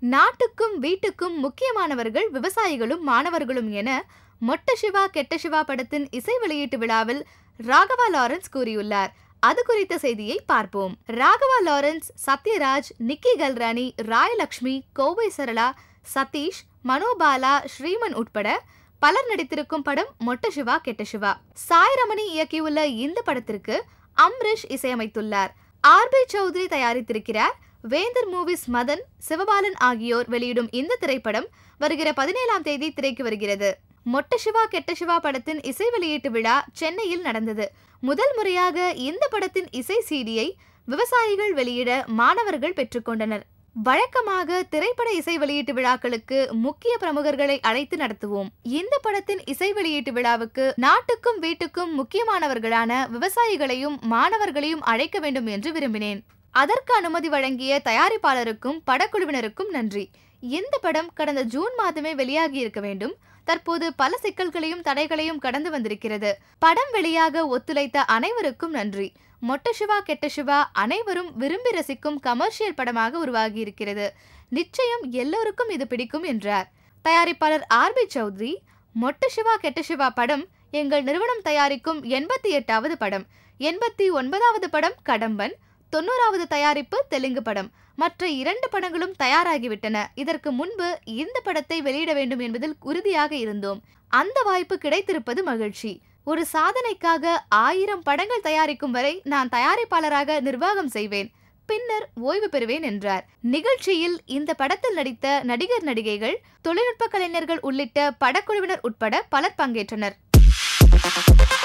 நாட்டுக்கும் வீட்டுக்கும் முக்கியமானவர்கள் விவசாயிகளும் மாணவர்களும் என மொட்ட சிவா கெட்ட சிவா படத்தின் இசை வெளியீட்டு விழாவில் ராகவா லாரன்ஸ் கூறியுள்ளார் அது குறித்த செய்தியை பார்ப்போம் ராகவா லாரன்ஸ் சத்யராஜ் நிக்கி கல்ராணி ராயலக்ஷ்மி கோவை சரளா சதீஷ் மனோபாலா ஸ்ரீமன் உட்பட பலர் நடித்திருக்கும் படம் மொட்ட சிவா கெட்ட சிவா சாய் ரமணி இயக்கியுள்ள இந்த படத்திற்கு அம்ரிஷ் இசையமைத்துள்ளார் ஆர் பி சௌத்ரி தயாரித்திருக்கிறார் வேந்தர் மூவிஸ் மதன் சிவபாலன் ஆகியோர் வெளியிடும் இந்த திரைப்படம் வருகிற பதினேழாம் தேதி திரைக்கு வருகிறது மொட்ட சிவா கெட்ட சிவா படத்தின் இசை வெளியீட்டு விழா சென்னையில் நடந்தது முதல் முறையாக இந்த படத்தின் இசை சீடியை விவசாயிகள் வெளியிட மாணவர்கள் பெற்றுக்கொண்டனர் வழக்கமாக திரைப்பட இசை வெளியீட்டு விழாக்களுக்கு முக்கிய பிரமுகர்களை அழைத்து நடத்துவோம் இந்த படத்தின் இசை வெளியீட்டு விழாவுக்கு நாட்டுக்கும் வீட்டுக்கும் முக்கியமானவர்களான விவசாயிகளையும் மாணவர்களையும் அழைக்க வேண்டும் என்று விரும்பினேன் அதற்கு அனுமதி வழங்கிய தயாரிப்பாளருக்கும் படக்குழுவினருக்கும் நன்றி இந்த படம் கடந்த ஜூன் மாதமே வெளியாகி இருக்க வேண்டும் தற்போது பல சிக்கல்களையும் தடைகளையும் கடந்து வந்திருக்கிறது படம் வெளியாக ஒத்துழைத்த அனைவருக்கும் நன்றி மொட்ட சிவா கெட்ட சிவா அனைவரும் விரும்பி ரசிக்கும் கமர்ஷியல் படமாக உருவாகி இருக்கிறது நிச்சயம் எல்லோருக்கும் இது பிடிக்கும் என்றார் தயாரிப்பாளர் ஆர் பி சௌத்ரி மொட்ட சிவா கெட்ட சிவா படம் எங்கள் நிறுவனம் தயாரிக்கும் எண்பத்தி எட்டாவது படம் எண்பத்தி ஒன்பதாவது படம் கடம்பன் தொண்ணூறாவது தயாரிப்பு தெலுங்கு படம் மற்ற இரண்டு படங்களும் தயாராகிவிட்டன இதற்கு முன்பு இந்த படத்தை வெளியிட வேண்டும் என்பதில் உறுதியாக இருந்தோம் அந்த வாய்ப்பு கிடைத்திருப்பது மகிழ்ச்சி ஒரு சாதனைக்காக ஆயிரம் படங்கள் தயாரிக்கும் வரை நான் தயாரிப்பாளராக நிர்வாகம் செய்வேன் பின்னர் ஓய்வு பெறுவேன் என்றார் நிகழ்ச்சியில் இந்த படத்தில் நடித்த நடிகர் நடிகைகள் தொழில்நுட்ப கலைஞர்கள் உள்ளிட்ட படக்குழுவினர் உட்பட பலர் பங்கேற்றனர்